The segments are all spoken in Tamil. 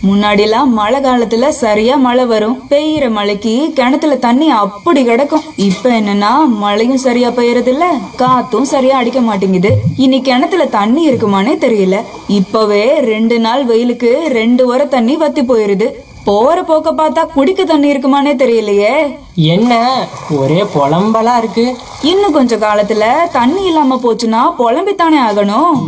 முன்னாடிலாம் மழை காலத்துல சரியா மழை வரும் பெய்யற மழைக்கு கிணத்துல தண்ணி அப்படி கிடக்கும் இப்ப என்னன்னா மழையும் சரியா பெய்யறது இல்ல காத்தும் சரியா அடிக்க மாட்டேங்குது இனி கிணத்துல தண்ணி இருக்குமானே தெரியல இப்பவே ரெண்டு நாள் வெயிலுக்கு ரெண்டு வர தண்ணி வத்தி போயிருது போற போக்க பார்த்தா குடிக்க தண்ணி இருக்குமானே தெரியலையே என்ன ஒரே புலம்பலா இருக்கு இன்னும் கொஞ்ச காலத்துல தண்ணி இல்லாம போச்சுன்னா புலம்பித்தானே ஆகணும்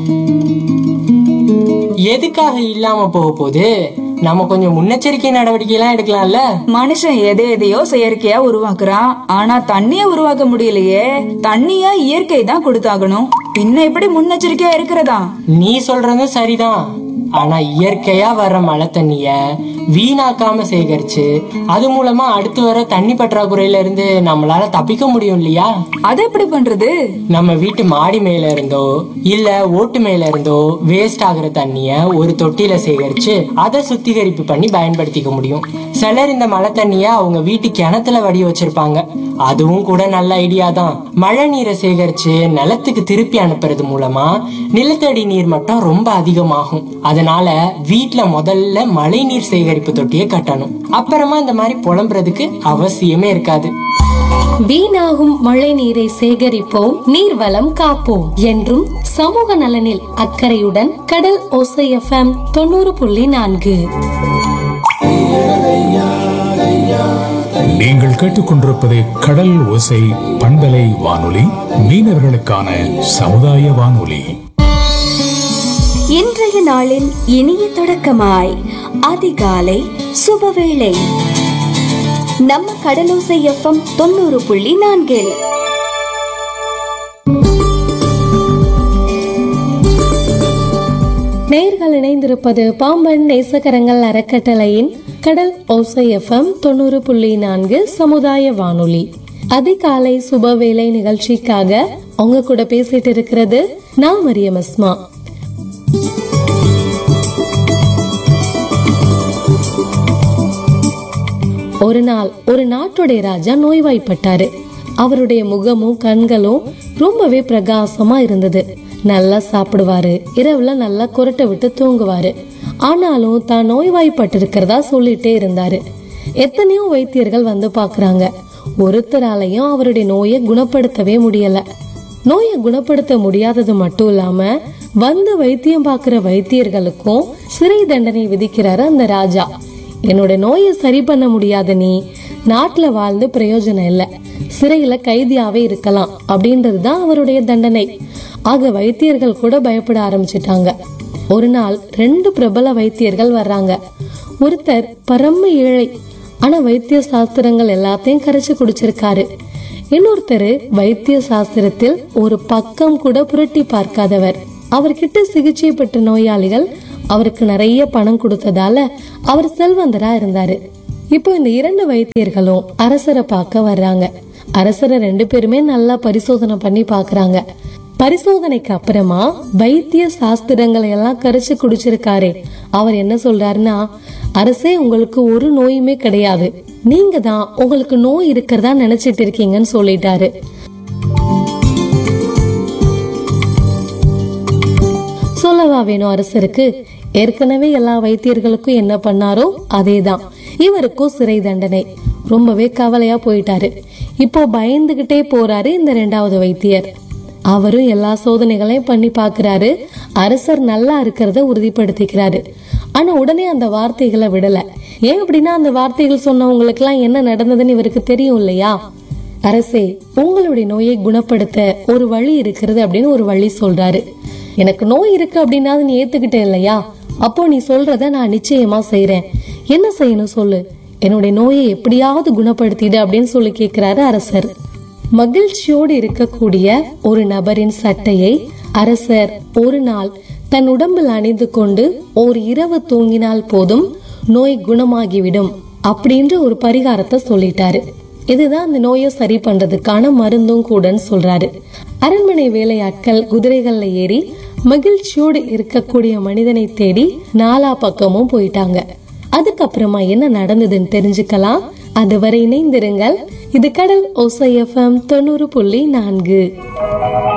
எதுக்காக இல்லாம போக போகுது நம்ம கொஞ்சம் முன்னெச்சரிக்கை நடவடிக்கை எல்லாம் எடுக்கலாம்ல மனுஷன் எதை எதையோ செயற்கையா உருவாக்குறான் ஆனா தண்ணிய உருவாக்க முடியலையே தண்ணிய இயற்கை தான் கொடுத்தாகணும் பின்ன எப்படி முன்னெச்சரிக்கையா இருக்கிறதா நீ சொல்றதும் சரிதான் ஆனா இயற்கையா வர்ற மழை தண்ணிய வீணாக்காம சேகரிச்சு அது மூலமா அடுத்து வர தண்ணி பற்றாக்குறையில இருந்து நம்மளால தப்பிக்க முடியும் இல்லையா அது எப்படி பண்றது நம்ம வீட்டு மாடி மேல இருந்தோ இல்ல ஓட்டு மேல இருந்தோ வேஸ்ட் ஆகுற தண்ணிய ஒரு தொட்டியில சேகரிச்சு அதை சுத்திகரிப்பு பண்ணி பயன்படுத்திக்க முடியும் சிலர் இந்த மழை தண்ணிய அவங்க வீட்டு கிணத்துல வடி வச்சிருப்பாங்க அதுவும் கூட நல்ல ஐடியா தான் மழை நீரை சேகரிச்சு நிலத்துக்கு திருப்பி அனுப்புறது மூலமா நிலத்தடி நீர் மட்டம் ரொம்ப அதிகமாகும் அதனால வீட்ல முதல்ல மழை நீர் சேகரிப்பு தொட்டியை கட்டணும் அப்புறமா இந்த மாதிரி புலம்புறதுக்கு அவசியமே இருக்காது வீணாகும் மழை நீரை சேகரிப்போம் நீர்வளம் காப்போம் என்றும் சமூக நலனில் அக்கறையுடன் கடல் ஓசை எஃப்எம் தொண்ணூறு புள்ளி நான்கு நீங்கள் கேட்டுக்கொண்டிருப்பது கடல் ஓசை பண்பலை வானொலி மீனவர்களுக்கான சமுதாய வானொலி இன்றைய நாளின் இனிய தொடக்கமாய் அதிகாலை சுபவேளை நம்ம கடலோசை எஃப்எம் தொண்ணூறு புள்ளி நான்கில் நேர்கள் இணைந்திருப்பது பாம்பன் நேசகரங்கள் அறக்கட்டளையின் கடல் ஓசை எஃப்எம் தொண்ணூறு புள்ளி நான்கு சமுதாய வானொலி அதிகாலை சுபவேளை நிகழ்ச்சிக்காக உங்க கூட பேசிட்டு இருக்கிறது நான் மரியம் அஸ்மா ஒரு நாள் ஒரு நாட்டுடைய ராஜா நோய்வாய்ப்பட்டாரு அவருடைய முகமும் கண்களும் ரொம்பவே பிரகாசமா இருந்தது நல்லா சாப்பிடுவாரு இரவுல நல்லா குரட்டை விட்டு தூங்குவாரு ஆனாலும் தான் நோய்வாய்ப்பட்டிருக்கிறதா சொல்லிட்டே இருந்தாரு எத்தனையோ வைத்தியர்கள் வந்து பாக்குறாங்க ஒருத்தராலையும் அவருடைய நோயை குணப்படுத்தவே முடியல நோயை குணப்படுத்த முடியாதது மட்டும் இல்லாம வந்து வைத்தியம் பார்க்கிற வைத்தியர்களுக்கும் சிறை தண்டனை விதிக்கிறாரு அந்த ராஜா என்னோட நோயை சரி பண்ண முடியாத நீ நாட்டுல வாழ்ந்து பிரயோஜனம் இல்ல சிறையில கைதியாவே இருக்கலாம் அப்படின்றது தான் அவருடைய தண்டனை ஆக வைத்தியர்கள் கூட பயப்பட ஆரம்பிச்சிட்டாங்க ஒரு நாள் ரெண்டு பிரபல வைத்தியர்கள் வர்றாங்க ஒருத்தர் பரம ஏழை ஆனா வைத்திய சாஸ்திரங்கள் எல்லாத்தையும் கரைச்சு குடிச்சிருக்காரு இன்னொருத்தர் வைத்திய சாஸ்திரத்தில் ஒரு பக்கம் கூட புரட்டி பார்க்காதவர் அவர்கிட்ட சிகிச்சை பெற்ற நோயாளிகள் அவருக்கு நிறைய பணம் கொடுத்ததால அவர் செல்வந்தரா இருந்தாரு இப்போ இந்த இரண்டு வைத்தியர்களும் அரசரை பார்க்க வர்றாங்க அரசரை ரெண்டு பேருமே நல்லா பரிசோதனை பண்ணி பாக்குறாங்க பரிசோதனைக்கு அப்புறமா வைத்திய சாஸ்திரங்களை எல்லாம் கரைச்சு குடிச்சிருக்காரே அவர் என்ன சொல்றாருன்னா அரசே உங்களுக்கு ஒரு நோயுமே கிடையாது நீங்க தான் உங்களுக்கு நோய் இருக்கிறதா நினைச்சிட்டு இருக்கீங்கன்னு சொல்லிட்டாரு சொல்லவா வேணும் அரசருக்கு ஏற்கனவே எல்லா வைத்தியர்களுக்கும் என்ன பண்ணாரோ அதேதான் இவருக்கும் சிறை தண்டனை ரொம்பவே கவலையா போயிட்டாரு இப்போ பயந்துகிட்டே போறாரு இந்த ரெண்டாவது வைத்தியர் அவரும் எல்லா சோதனைகளையும் பண்ணி பாக்குறாரு அரசர் நல்லா இருக்கிறத உறுதிப்படுத்திக்கிறாரு ஆனா உடனே அந்த வார்த்தைகளை விடல ஏன் அப்படின்னா அந்த வார்த்தைகள் சொன்னவங்களுக்கு எல்லாம் என்ன நடந்ததுன்னு இவருக்கு தெரியும் இல்லையா அரசே உங்களுடைய நோயை குணப்படுத்த ஒரு வழி இருக்கிறது அப்படின்னு ஒரு வழி சொல்றாரு எனக்கு நோய் இருக்கு அப்படின்னா நீ ஏத்துக்கிட்ட இல்லையா அப்போ நீ சொல்றத நான் நிச்சயமா செய்றேன் என்ன செய்யணும் சொல்லு என்னுடைய நோயை எப்படியாவது குணப்படுத்திடு அப்படின்னு சொல்லி கேக்குறாரு அரசர் மகிழ்ச்சியோடு இருக்கக்கூடிய ஒரு நபரின் சட்டையை அரசர் ஒரு நாள் தன் உடம்பில் அணிந்து கொண்டு ஒரு இரவு தூங்கினால் போதும் நோய் குணமாகிவிடும் அப்படின்ற ஒரு பரிகாரத்தை சொல்லிட்டாரு இதுதான் அந்த நோயை சரி பண்றதுக்கான மருந்தும் கூடன்னு சொல்றாரு அரண்மனை வேலையாட்கள் குதிரைகள்ல ஏறி மகிழ்ச்சியோடு இருக்கக்கூடிய மனிதனை தேடி நாலா பக்கமும் போயிட்டாங்க அதுக்கப்புறமா என்ன நடந்ததுன்னு தெரிஞ்சுக்கலாம் அதுவரை இணைந்திருங்கள் இது கடல் ஓசை எஃப்எம் தொண்ணூறு புள்ளி நான்கு